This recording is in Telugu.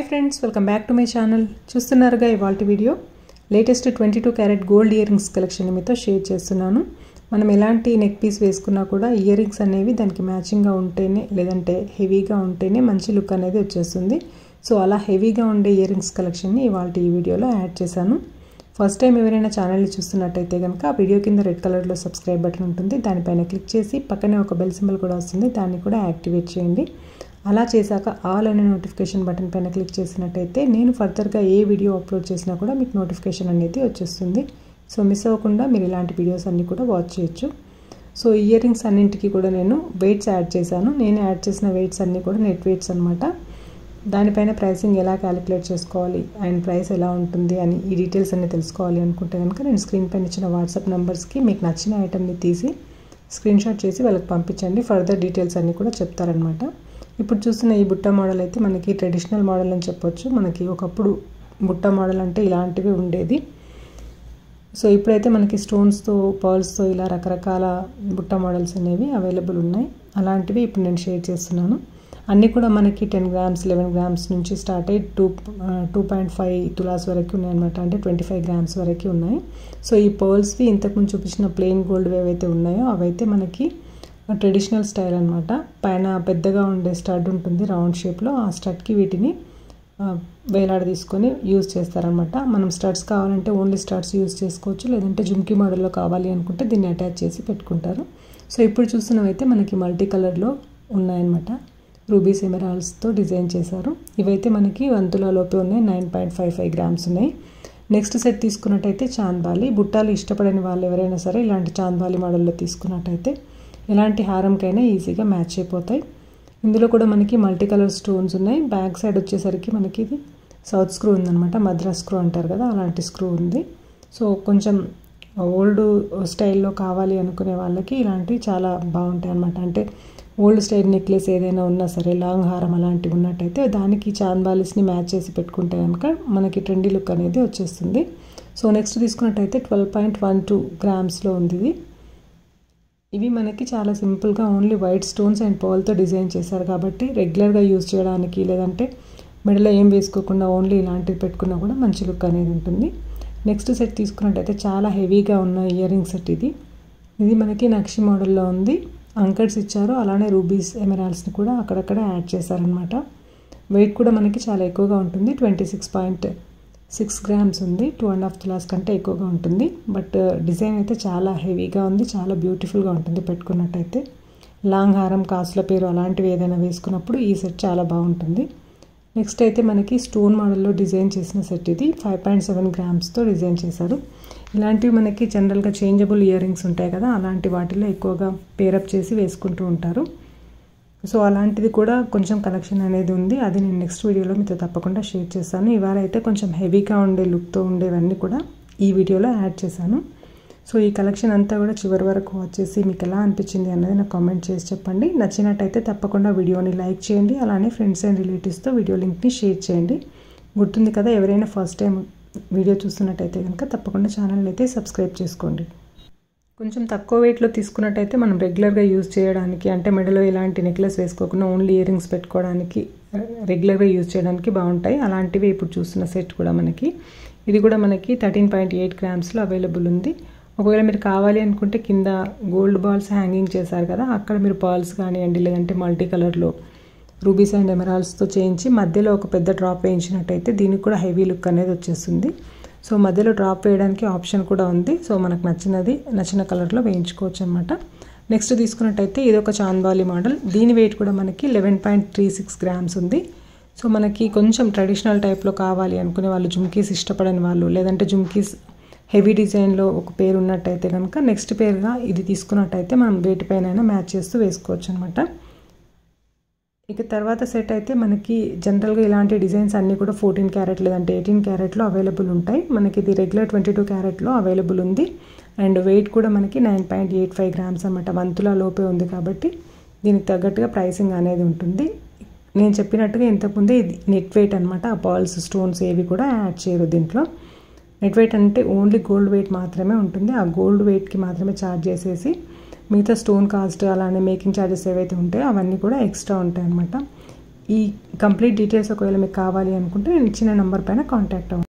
friends welcome back to my channel చూస్తున్నారుగా ఇవాళ video latest twenty two carat gold ear rings collection మీతో షేర్ చేస్తున్నాను మనం ఎలాంటి నెక్ పీస్ వేసుకున్నా కూడా ఇయర్ రింగ్స్ అనేవి దానికి మ్యాచింగ్గా ఉంటేనే లేదంటే హెవీగా ఉంటేనే మంచి లుక్ అనేది వచ్చేస్తుంది సో అలా హెవీగా ఉండే ఇయర్ రింగ్స్ కలెక్షన్ని ఇవాళ ఈ వీడియోలో యాడ్ చేశాను ఫస్ట్ టైం ఎవరైనా ఛానల్ని చూస్తున్నట్టయితే కనుక ఆ వీడియో కింద రెడ్ కలర్లో సబ్స్క్రైబ్ బటన్ ఉంటుంది దానిపైన క్లిక్ చేసి పక్కనే ఒక బెల్ సింబల్ కూడా వస్తుంది దాన్ని కూడా యాక్టివేట్ చేయండి అలా చేశాక ఆల్ అనే నోటిఫికేషన్ బటన్ పైన క్లిక్ చేసినట్టయితే నేను ఫర్దర్గా ఏ వీడియో అప్లోడ్ చేసినా కూడా మీకు నోటిఫికేషన్ అనేది వచ్చేస్తుంది సో మిస్ అవ్వకుండా మీరు ఇలాంటి వీడియోస్ అన్నీ కూడా వాచ్ చేయొచ్చు సో ఇయర్ రింగ్స్ అన్నింటికి కూడా నేను వెయిట్స్ యాడ్ చేశాను నేను యాడ్ చేసిన వెయిట్స్ అన్నీ కూడా నెట్ వెయిట్స్ అనమాట దానిపైన ప్రైసింగ్ ఎలా క్యాలిక్యులేట్ చేసుకోవాలి అండ్ ప్రైస్ ఎలా ఉంటుంది అని ఈ డీటెయిల్స్ అన్నీ తెలుసుకోవాలి అనుకుంటే కనుక నేను స్క్రీన్ పైన ఇచ్చిన వాట్సాప్ నెంబర్స్కి మీకు నచ్చిన ఐటమ్ని తీసి స్క్రీన్ షాట్ చేసి వాళ్ళకి పంపించండి ఫర్దర్ డీటెయిల్స్ అన్నీ కూడా చెప్తారనమాట ఇప్పుడు చూస్తున్న ఈ బుట్ట మోడల్ అయితే మనకి ట్రెడిషనల్ మోడల్ అని చెప్పొచ్చు మనకి ఒకప్పుడు బుట్ట మోడల్ అంటే ఇలాంటివి ఉండేది సో ఇప్పుడైతే మనకి స్టోన్స్తో పర్ల్స్తో ఇలా రకరకాల బుట్ట మోడల్స్ అనేవి అవైలబుల్ ఉన్నాయి అలాంటివి ఇప్పుడు నేను షేర్ చేస్తున్నాను అన్నీ కూడా మనకి టెన్ గ్రామ్స్ లెవెన్ గ్రామ్స్ నుంచి స్టార్ట్ అయ్యి two two point five tolas వరకు ఉన్నాయన్నమాట అంటే ట్వంటీ ఫైవ్ గ్రామ్స్ వరకు ఉన్నాయి సో ఈ పర్ల్స్వి ఇంతకుముందు చూపించిన ప్లెయిన్ గోల్డ్ ఏవైతే ఉన్నాయో అవైతే మనకి ట్రెడిషనల్ స్టైల్ అనమాట పైన పెద్దగా ఉండే స్టడ్ ఉంటుంది రౌండ్ షేప్లో ఆ స్టడ్కి వీటిని వేలాడ తీసుకొని యూజ్ చేస్తారనమాట మనం స్టడ్స్ కావాలంటే ఓన్లీ స్టడ్స్ యూజ్ చేసుకోవచ్చు లేదంటే జుమ్కీ మోడల్లో కావాలి అనుకుంటే దీన్ని అటాచ్ చేసి పెట్టుకుంటారు సో ఇప్పుడు చూస్తున్నవైతే మనకి మల్టీ కలర్లో ఉన్నాయన్నమాట రూబీస్ ఎమరాల్స్తో డిజైన్ చేశారు ఇవైతే మనకి వంతుల లోపే ఉన్నాయి nine point five five grams ఉన్నాయి నెక్స్ట్ సెట్ తీసుకున్నట్టయితే చాంద్బాలి బుట్టాలు ఇష్టపడని వాళ్ళు ఎవరైనా సరే ఇలాంటి చాంద్బాలి మోడల్లో తీసుకున్నట్టయితే ఎలాంటి హారంకైనా ఈజీగా మ్యాచ్ అయిపోతాయి ఇందులో కూడా మనకి మల్టీ కలర్ స్టోన్స్ ఉన్నాయి బ్యాక్ సైడ్ వచ్చేసరికి మనకి ఇది సౌత్ స్క్రూ ఉందన్నమాట మద్రాస్ స్క్రూ అంటారు కదా అలాంటి స్క్రూ ఉంది సో కొంచెం ఓల్డ్ స్టైల్లో కావాలి అనుకునే వాళ్ళకి ఇలాంటివి చాలా బాగుంటాయి అనమాట అంటే ఓల్డ్ స్టైల్ నెక్లెస్ ఏదైనా ఉన్నా సరే లాంగ్ హారం అలాంటివి ఉన్నట్టయితే దానికి చాంబాలిస్ని మ్యాచ్ చేసి పెట్టుకుంటే కనుక మనకి ట్రెండీ లుక్ అనేది వచ్చేస్తుంది సో నెక్స్ట్ తీసుకున్నట్టయితే ట్వెల్వ్ పాయింట్ వన్ టూ గ్రామ్స్లో ఉంది ఇది ఇవి మనకి చాలా సింపుల్గా ఓన్లీ వైట్ స్టోన్స్ అండ్ పర్ల్తో డిజైన్ చేశారు కాబట్టి రెగ్యులర్గా యూజ్ చేయడానికి లేదంటే మెడలో ఏం వేసుకోకుండా ఓన్లీ ఇలాంటివి పెట్టుకున్నా కూడా మంచి లుక్ అనేది ఉంటుంది నెక్స్ట్ సెట్ తీసుకున్నట్టయితే చాలా హెవీగా ఉన్న ఇయర్ రింగ్ సెట్ ఇది ఇది మనకి నక్షి మోడల్లో ఉంది అంకర్స్ ఇచ్చారు అలానే రూబీస్ ఎమరాల్స్ని కూడా అక్కడక్కడ యాడ్ చేశారనమాట వెయిట్ కూడా మనకి చాలా ఎక్కువగా ఉంటుంది twenty six point six grams ఉంది టూ అండ్ హాఫ్ తులాస్ కంటే ఎక్కువగా ఉంటుంది బట్ డిజైన్ అయితే చాలా హెవీగా ఉంది చాలా బ్యూటిఫుల్గా ఉంటుంది పెట్టుకున్నట్టయితే లాంగ్ హారం కాసుల పేరు అలాంటివి ఏదైనా వేసుకున్నప్పుడు ఈ సెట్ చాలా బాగుంటుంది నెక్స్ట్ అయితే మనకి స్టోన్ మోడల్లో డిజైన్ చేసిన సెట్ ఇది ఫైవ్ పాయింట్ సెవెన్ గ్రామ్స్తో డిజైన్ చేశారు ఇలాంటివి మనకి జనరల్గా చేంజబుల్ ఇయర్ రింగ్స్ ఉంటాయి కదా అలాంటి వాటిలో ఎక్కువగా పేరప్ చేసి వేసుకుంటూ ఉంటారు సో అలాంటిది కూడా కొంచెం కలెక్షన్ అనేది ఉంది అది నేను నెక్స్ట్ వీడియోలో మీతో తప్పకుండా షేర్ చేస్తాను ఇవాళ అయితే కొంచెం హెవీగా ఉండే లుక్తో ఉండేవన్నీ కూడా ఈ వీడియోలో యాడ్ చేశాను సో ఈ కలెక్షన్ అంతా కూడా చివరి వరకు వచ్చేసి మీకు ఎలా అనిపించింది అన్నది నాకు కామెంట్ చేసి చెప్పండి నచ్చినట్టయితే తప్పకుండా వీడియోని లైక్ చేయండి అలానే ఫ్రెండ్స్ అండ్ రిలేటివ్స్తో వీడియో లింక్ని షేర్ చేయండి గుర్తుంది కదా ఎవరైనా ఫస్ట్ టైం వీడియో చూస్తున్నట్టయితే కనుక తప్పకుండా ఛానల్ అయితే సబ్స్క్రైబ్ చేసుకోండి కొంచెం తక్కువ వెయిట్లో తీసుకున్నట్టయితే మనం రెగ్యులర్గా యూజ్ చేయడానికి అంటే మెడలో ఇలాంటి నెక్లెస్ వేసుకోకుండా ఓన్లీ ఇయర్ రింగ్స్ పెట్టుకోవడానికి రెగ్యులర్గా యూజ్ చేయడానికి బాగుంటాయి అలాంటివి ఇప్పుడు చూస్తున్న సెట్ కూడా మనకి ఇది కూడా మనకి థర్టీన్ పాయింట్ ఎయిట్ గ్రామ్స్లో అవైలబుల్ ఉంది ఒకవేళ మీరు కావాలి అనుకుంటే కింద గోల్డ్ బాల్స్ హ్యాంగింగ్ చేశారు కదా అక్కడ మీరు బాల్స్ కానివ్వండి లేదంటే మల్టీ కలర్లో రూబీస్ అండ్ ఎమరాల్స్తో చేయించి మధ్యలో ఒక పెద్ద డ్రాప్ వేయించినట్టయితే దీనికి కూడా హెవీ లుక్ అనేది వచ్చేస్తుంది సో మధ్యలో డ్రాప్ వేయడానికి ఆప్షన్ కూడా ఉంది సో మనకు నచ్చినది నచ్చిన కలర్లో వేయించుకోవచ్చు అనమాట నెక్స్ట్ తీసుకున్నట్టయితే ఇది ఒక చాంద్వాలి మోడల్ దీని వెయిట్ కూడా మనకి eleven point three six grams ఉంది సో మనకి కొంచెం ట్రెడిషనల్ టైప్లో కావాలి అనుకునే వాళ్ళు జుమ్కీస్ ఇష్టపడని వాళ్ళు లేదంటే జుమ్కీస్ హెవీ డిజైన్లో ఒక పేరు ఉన్నట్టయితే కనుక నెక్స్ట్ పేరుగా ఇది తీసుకున్నట్టయితే మనం వేటిపైన మ్యాచ్ చేస్తూ వేసుకోవచ్చు అనమాట ఇక తర్వాత సెట్ అయితే మనకి జనరల్గా ఇలాంటి డిజైన్స్ అన్నీ కూడా ఫోర్టీన్ క్యారెట్ లేదంటే ఎయిటీన్ క్యారెట్లో అవైలబుల్ ఉంటాయి మనకి ఇది రెగ్యులర్ ట్వంటీ టూ క్యారెట్లో అవైలబుల్ ఉంది అండ్ వెయిట్ కూడా మనకి nine point eight five grams అనమాట వంతుల లోపే ఉంది కాబట్టి దీనికి తగ్గట్టుగా ప్రైసింగ్ అనేది ఉంటుంది నేను చెప్పినట్టుగా ఇంతకుముందే ఇది నెట్ వెయిట్ అనమాట ఆ బాల్స్ స్టోన్స్ ఏవి కూడా యాడ్ చేయరు దీంట్లో నెట్ వెయిట్ అంటే ఓన్లీ గోల్డ్ వెయిట్ మాత్రమే ఉంటుంది ఆ గోల్డ్ వెయిట్కి మాత్రమే ఛార్జ్ చేసేసి మిగతా స్టోన్ కాస్ట్ అలానే మేకింగ్ ఛార్జెస్ ఏవైతే ఉంటాయో అవన్నీ కూడా ఎక్స్ట్రా ఉంటాయి అనమాట ఈ కంప్లీట్ డీటెయిల్స్ ఒకవేళ మీకు కావాలి అనుకుంటే నేను ఇచ్చిన నెంబర్ పైన కాంటాక్ట్ అవ్వండి